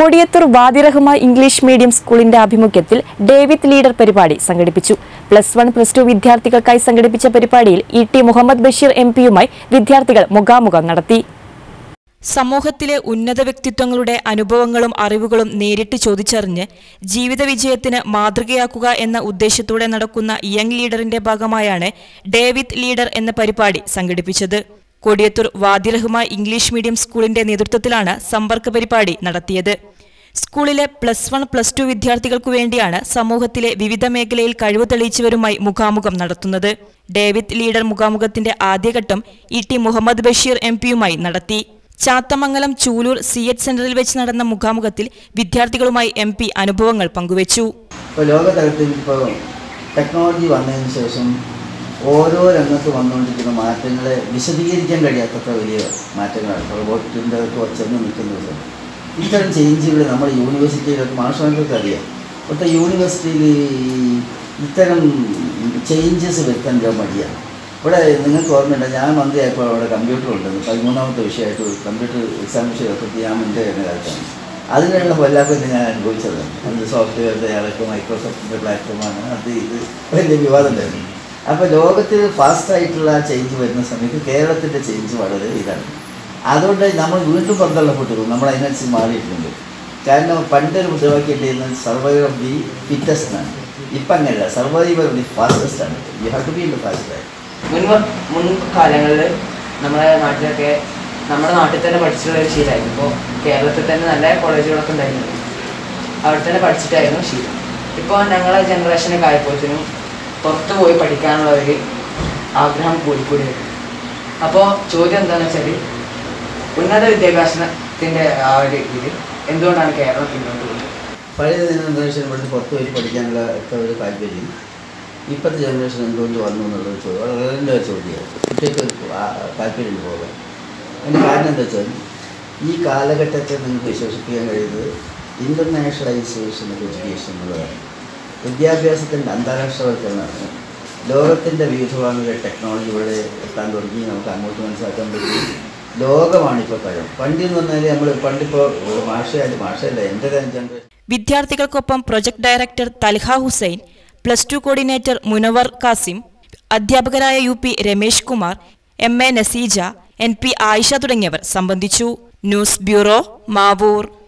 Kodiyathur വാദിറഹ്മ English medium സ്കൂളിന്റെ ആഭിമുഖ്യത്തിൽ David leader പരിപാടി സംഘടിപ്പിച്ചു പ്ലസ് വൺ പ്ലസ് ടു വിദ്യാർത്ഥികൾക്കായി സംഘടിപ്പിച്ച പരിപാടിയിൽ E T Muhammad Basheer M പിയുമായി വിദ്യാർത്ഥികൾ മുഖാമുഖം നടത്തി സമൂഹത്തിലെ ഉന്നത വ്യക്തിത്വങ്ങളുടെ അനുഭവങ്ങളും അറിവുകളും നേരിട്ട് ചോദിച്ചറിഞ്ഞ് ജീവിത വിജയത്തിന് മാതൃകയാക്കുക എന്ന ഉദ്ദേശത്തോടെ നടക്കുന്ന യങ് ലീഡറിന്റെ ഭാഗമായാണ് ഡേവിഡ് ലീഡർ എന്ന പരിപാടി സംഘടിപ്പിച്ചത് കൊടിയത്തൂർ വാദിറഹ്മ ഇംഗ്ലീഷ് മീഡിയം സ്കൂളിന്റെ നേതൃത്വത്തിലാണ് സമ്പർക്ക പരിപാടി നടത്തിയത് സ്കൂളിലെ പ്ലസ് വൺ പ്ലസ് ടു വിദ്യാർത്ഥികൾക്കു വേണ്ടിയാണ് സമൂഹത്തിലെ വിവിധ മേഖലയിൽ കഴിവ് തെളിയിച്ചവരുമായി മുഖാമുഖം നടത്തുന്നത് ഡേവിഡ് ലീഡർ മുഖാമുഖത്തിന്റെ ആദ്യഘട്ടം E T Muhammad Basheer M പിയുമായി നടത്തി ചാത്തമംഗലം ചൂലൂർ സി എച്ച് സെന്ററിൽ വെച്ച് നടന്ന മുഖാമുഖത്തിൽ വിദ്യാർത്ഥികളുമായി എം പി അനുഭവങ്ങൾ പങ്കുവച്ചു ഇപ്പോൾ ലോകതലത്തിൽ ഇപ്പോൾ ടെക്നോളജി വന്നതിന് ശേഷം ഓരോ രംഗത്ത് വന്നുകൊണ്ടിരിക്കുന്ന മാറ്റങ്ങളെ വിശദീകരിക്കാൻ കഴിയാത്തത്ര വലിയ മാറ്റങ്ങളാണ് റോബോട്ടിൻ്റെ കുറച്ചൊന്നും നിൽക്കുന്നില്ല ഇത്തരം ചേഞ്ചുകൾ നമ്മുടെ യൂണിവേഴ്സിറ്റിയിലൊക്കെ മാഷന്മാർക്കൊക്കെ അറിയാം ഇപ്പോഴത്തെ യൂണിവേഴ്സിറ്റിയിൽ ഇത്തരം ചേഞ്ചസ് വരുത്താൻ ഒരു മടിയാണ് ഇവിടെ നിങ്ങൾക്ക് ഓർമ്മയുണ്ട് ഞാൻ മന്ത്രിയായപ്പോൾ അവിടെ കമ്പ്യൂട്ടർ ഉണ്ടെന്ന് പതിമൂന്നാമത്തെ വിഷയമായിട്ട് കമ്പ്യൂട്ടർ എക്സാമിനേഷൻ ഒക്കെ ഞാൻ മുന്നേ എന്ന കാലത്താണ് അതിനുള്ള വല്ലാപ്പൊക്കെ ഞാൻ അനുഭവിച്ചത് അത് സോഫ്റ്റ്വെയർ തയ്യാറൊക്കെ മൈക്രോസോഫ്റ്റിൻ്റെ പ്ലാറ്റ്ഫോമാണ് അത് ഇത് വലിയ വിവാദം ഉണ്ടായിരുന്നു അപ്പോൾ ലോകത്തിൽ ഫാസ്റ്റായിട്ടുള്ള ചേഞ്ച് വരുന്ന സമയത്ത് കേരളത്തിൻ്റെ ചേഞ്ച് വളരെ ഇതാണ് അതുകൊണ്ട് നമ്മൾ വീണ്ടും പുറന്തള്ളപ്പെട്ടു പോകും നമ്മൾ അതിനനുസരിച്ച് മാറിയിട്ടുണ്ട് കാരണം പണ്ടൊരു മുദ്രാവാക്യം ഉണ്ടായിരുന്നത് സർവൈവർ ഓഫ് ദി ഫിറ്റസ്റ്റ് ആണ് ഇപ്പം അങ്ങനെയല്ല സർവൈവർ ഓഫ് ദി ഫാസ്റ്റസ്റ്റ് ആണ് you have to be in the fast മുൻ മുൻകാലങ്ങളിൽ നമ്മുടെ നാട്ടിലൊക്കെ നമ്മുടെ നാട്ടിൽ തന്നെ പഠിച്ചിട്ടുള്ള ഒരു ശീലമായിരുന്നു ഇപ്പോൾ കേരളത്തിൽ തന്നെ നല്ല കോളേജുകളൊക്കെ ഉണ്ടായിരുന്നു അവിടെ തന്നെ പഠിച്ചിട്ടായിരുന്നു ശീലം ഇപ്പോൾ ഞങ്ങളെ ജനറേഷനൊക്കെ ആയപ്പോഴത്തേനും പുറത്ത് പോയി പഠിക്കാനുള്ള ഒരു ആഗ്രഹം കൂടിക്കൂടി വരും അപ്പോൾ ചോദ്യം എന്താണെന്ന് വെച്ചാൽ ഉന്നത വിദ്യാഭ്യാസത്തിൻ്റെ ആ ഒരു ഇത് എന്തുകൊണ്ടാണ് കേരളം പിന്നോട്ട് പോകുന്നത് പഴയ ജനറേഷൻ ഇവിടുന്ന് പുറത്ത് പോയി പഠിക്കാനുള്ള ഒക്കെ ഒരു താല്പര്യം ഇപ്പോഴത്തെ ജനറേഷൻ എന്തുകൊണ്ട് വന്നു എന്നുള്ളത് ചോദ്യം വളരെ നല്ല ചോദ്യമാണ് കുട്ടികൾക്ക് ആ- താല്പര്യം പോകാൻ അതിന് കാരണം എന്താ വെച്ചാൽ ഈ കാലഘട്ടത്തെ നിങ്ങൾക്ക് വിശ്വസിപ്പിക്കാൻ കഴിയുന്നത് ഇൻ്റർനാഷണലൈസേഷൻ ഓഫ് എഡ്യൂക്കേഷൻ എന്നുള്ളതാണ് വിദ്യാഭ്യാസത്തിൻ്റെ അന്താരാഷ്ട്രവൽക്കരണമാണ് ലോകത്തിൻ്റെ വിവിധ ഭാഗങ്ങളിലെ ടെക്നോളജി ഇവിടെ എത്താൻ തുടങ്ങി നമുക്ക് അങ്ങോട്ട് മനസ്സിലാക്കാൻ പറ്റും ലോകമാണ് ഇപ്പോൾ പഴം പണ്ടെന്ന് പറഞ്ഞാൽ നമ്മൾ പണ്ടിപ്പോൾ മാഷയായാലും മാഷയല്ല എൻ്റെ ജനറേഷൻ വിദ്യാർത്ഥികൾക്കൊപ്പം project director Talha Hussain plus two coordinator Munavar Kasim അധ്യാപകരായ U P Ramesh Kumar M A Naseeja N P Ayisha തുടങ്ങിയവർ സംബന്ധിച്ചു ന്യൂസ് ബ്യൂറോ മാവൂർ